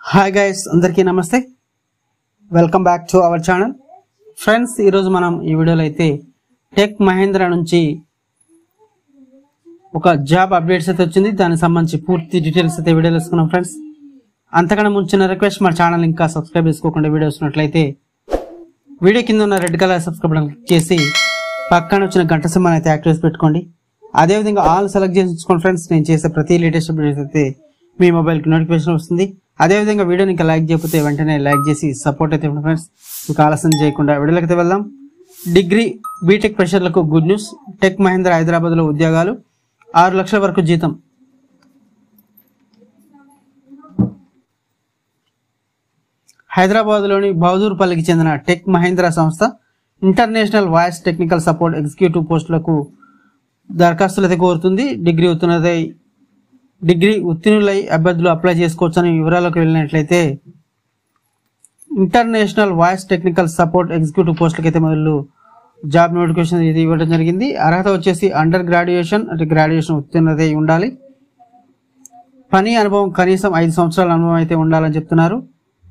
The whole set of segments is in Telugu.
హాయ్ గైస్ అందరికీ నమస్తే welcome back to our channel friends ఈరోజు మనం ఈ వీడియోలో అయితే టెక్ మహేంద్ర నుంచి ఒక జాబ్ అప్డేట్స్ అయితే వచ్చింది దానికి సంబంధించి పూర్తి డీటెయిల్స్ అయితే వీడియోలో తీసుకున్నాం ఫ్రెండ్స్ అంతకన్నా ముంచిన రిక్వెస్ట్ మన ఛానల్ ఇంకా సబ్స్క్రైబ్ చేసుకోకుండా వీడియో వస్తున్నట్లయితే వీడియో కింద ఉన్న red colour subscribe button click చేసి పక్కన వచ్చిన గంట సింబల్ అయితే యాక్టివ్ చేసి పెట్టుకోండి అదేవిధంగా ఆల్ సెలెక్ట్ చేసి ఉంచుకోండి ఫ్రెండ్స్ నేను చేసే ప్రతి లేటెస్ట్ అప్డేట్స్ అయితే మీ మొబైల్కి నోటిఫికేషన్ వస్తుంది అదేవిధంగా వీడియోని ఇంకా లైక్ చేయకపోతే వెంటనే లైక్ చేసి సపోర్ట్ అయితే ఇవ్వండి ఫ్రెండ్స్ ఇంకా ఆలస్యం చేయకుండా వీడియోలకి అయితే వెళ్దాం డిగ్రీ బీటెక్ ప్రెషర్లకు గుడ్ న్యూస్ టెక్ మహేంద్ర హైదరాబాద్లో ఉద్యోగాలు ఆరు లక్షల వరకు జీతం హైదరాబాద్లోని బహదూర్పల్లికి చెందిన టెక్ మహేంద్ర సంస్థ international voice technical support executive పోస్టులకు దరఖాస్తులు అయితే కోరుతుంది డిగ్రీ ఉత్తీర్ణతై డిగ్రీ ఉత్తీర్ణులై అభ్యర్థులు అప్లై చేసుకోవచ్చని వివరాలకు వెళ్ళినట్లయితే international voice technical support executive పోస్టులకి అయితే మొదలు జాబ్ నోటిఫికేషన్ ఇది ఇవ్వడం జరిగింది అర్హత వచ్చేసి అండర్ గ్రాడ్యుయేషన్ అంటే గ్రాడ్యుయేషన్ ఉత్తీర్ణత అయి ఉండాలి పని అనుభవం కనీసం ఐదు సంవత్సరాల అనుభవం అయితే ఉండాలని చెప్తున్నారు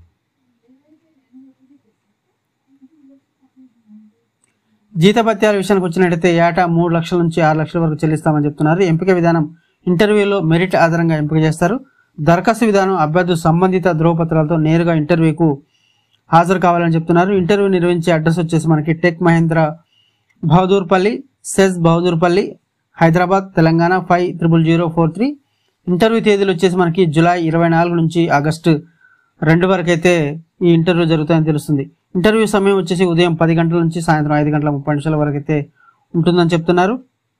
జీతభత్యాల విషయానికి వచ్చినట్టయితే ఏటా మూడు లక్షల నుంచి ఆరు లక్షల వరకు చెల్లిస్తామని చెప్తున్నారు ఎంపిక విధానం ఇంటర్వ్యూలో మెరిట్ ఆధారంగా ఎంపిక చేస్తారు దరఖాస్తు విధానం అభ్యర్థులు సంబంధిత ధ్రువపత్రాలతో నేరుగా ఇంటర్వ్యూకు హాజరు కావాలని చెప్తున్నారు ఇంటర్వ్యూ నిర్వహించే అడ్రస్ వచ్చేసి మనకి tech Mahindra Bahadurpally SEZ Bahadurpally Hyderabad Telangana five triple zero four three interview తేదీలు వచ్చేసి మనకి జూలై ఇరవై నాలుగు నుంచి ఆగస్టు రెండు వరకు అయితే ఈ ఇంటర్వ్యూ జరుగుతాయని తెలుస్తుంది ఇంటర్వ్యూ సమయం వచ్చేసి ఉదయం పది గంటల నుంచి సాయంత్రం ఐదు గంటల ముప్పై నిమిషాల వరకు అయితే ఉంటుందని చెప్తున్నారు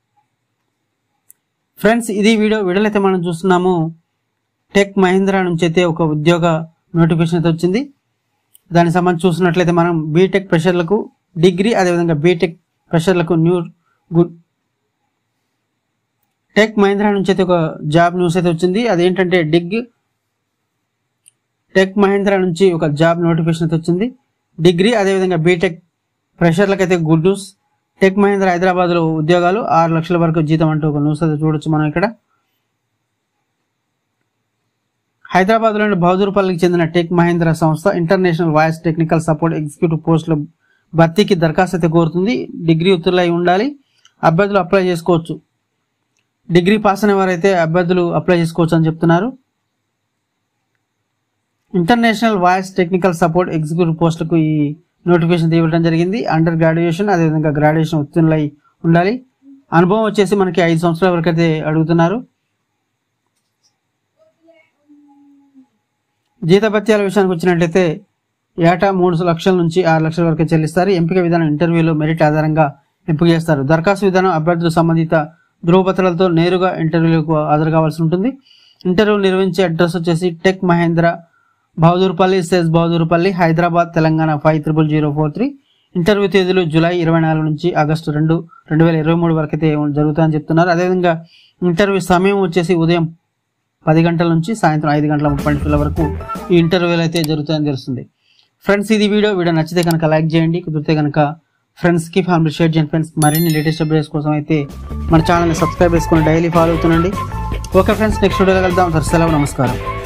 ఫ్రెండ్స్ ఇది వీడియో వీడియోలో అయితే మనం చూస్తున్నాము టెక్ మహీంద్రా నుంచి అయితే ఒక ఉద్యోగ నోటిఫికేషన్ అయితే వచ్చింది దానికి సంబంధించి చూసినట్లయితే మనం బీటెక్ ప్రెషర్లకు డిగ్రీ అదేవిధంగా బీటెక్ ప్రెషర్లకు న్యూ గుడ్ టెక్ మహీంద్రా నుంచి అయితే ఒక జాబ్ న్యూస్ అయితే వచ్చింది అదేంటంటే డిగ్ టెక్ మహీంద్రా నుంచి ఒక జాబ్ నోటిఫికేషన్ అయితే వచ్చింది డిగ్రీ అదేవిధంగా బీటెక్ ప్రెషర్లకు అయితే గుడ్ న్యూస్ టెక్ మహీంద్రా హైదరాబాద్లో ఉద్యోగాలు ఆరు లక్షల వరకు జీతం అంటూ ఒక న్యూస్ అయితే చూడొచ్చు మనం ఇక్కడ హైదరాబాద్లోని బహదూర్పల్లికి చెందిన టెక్ మహీంద్రా సంస్థ international voice technical support executive పోస్టుల భర్తీకి దరఖాస్తు అయితే కోరుతుంది డిగ్రీ ఉత్తర్వులై ఉండాలి అభ్యర్థులు అప్లై చేసుకోవచ్చు డిగ్రీ పాస్ అయిన వారైతే అభ్యర్థులు అప్లై చేసుకోవచ్చు అని చెప్తున్నారు international voice technical support executive పోస్టులకు ఈ నోటిఫికేషన్ ఇవ్వడం జరిగింది అండర్ గ్రాడ్యుయేషన్ అదేవిధంగా గ్రాడ్యుయేషన్ ఉత్తీర్ణులై ఉండాలి అనుభవం వచ్చేసి మనకి ఐదు సంవత్సరాల వరకు అయితే అడుగుతున్నారు జీతభత్యాల విషయానికి వచ్చినట్లయితే ఏటా మూడు లక్షల నుంచి ఆరు లక్షల వరకు చెల్లిస్తారు ఎంపిక విధానం ఇంటర్వ్యూలో మెరిట్ ఆధారంగా ఎంపిక చేస్తారు దరఖాస్తు విధానం అభ్యర్థులు సంబంధిత ధృవపత్రాలతో నేరుగా ఇంటర్వ్యూలకు హాజరు కావాల్సి ఉంటుంది ఇంటర్వ్యూ నిర్వహించే అడ్రస్ వచ్చేసి tech Mahindra Bahadurpally SEZ Bahadurpally Hyderabad Telangana five triple zero four three interview తేదీలు జూలై ఇరవై నాలుగు నుంచి ఆగస్టు రెండు రెండు వేల ఇరవై మూడు వరకు అయితే జరుగుతాయని చెప్తున్నారు అదేవిధంగా ఇంటర్వ్యూ సమయం వచ్చేసి ఉదయం పది గంటల నుంచి సాయంత్రం ఐదు గంటల ముప్పై నిమిషాల వరకు ఈ ఇంటర్వ్యూలు అయితే జరుగుతాయని తెలుస్తుంది ఫ్రెండ్స్ ఇది వీడియో వీడియో నచ్చితే కనుక లైక్ చేయండి కుదిరితే కనుక ఫ్రెండ్స్కి ఫ్యామిలీ షేర్ చేయండి ఫ్రెండ్స్ మరిన్ని లేటెస్ట్ అప్డేట్స్ కోసం అయితే మన ఛానల్ని సబ్స్క్రైబ్ చేసుకొని డైలీ ఫాలో అవుతుండండి ఓకే ఫ్రెండ్స్ నెక్స్ట్ వీడియోలో కలుద్దాం సార్ సెలవు నమస్కారం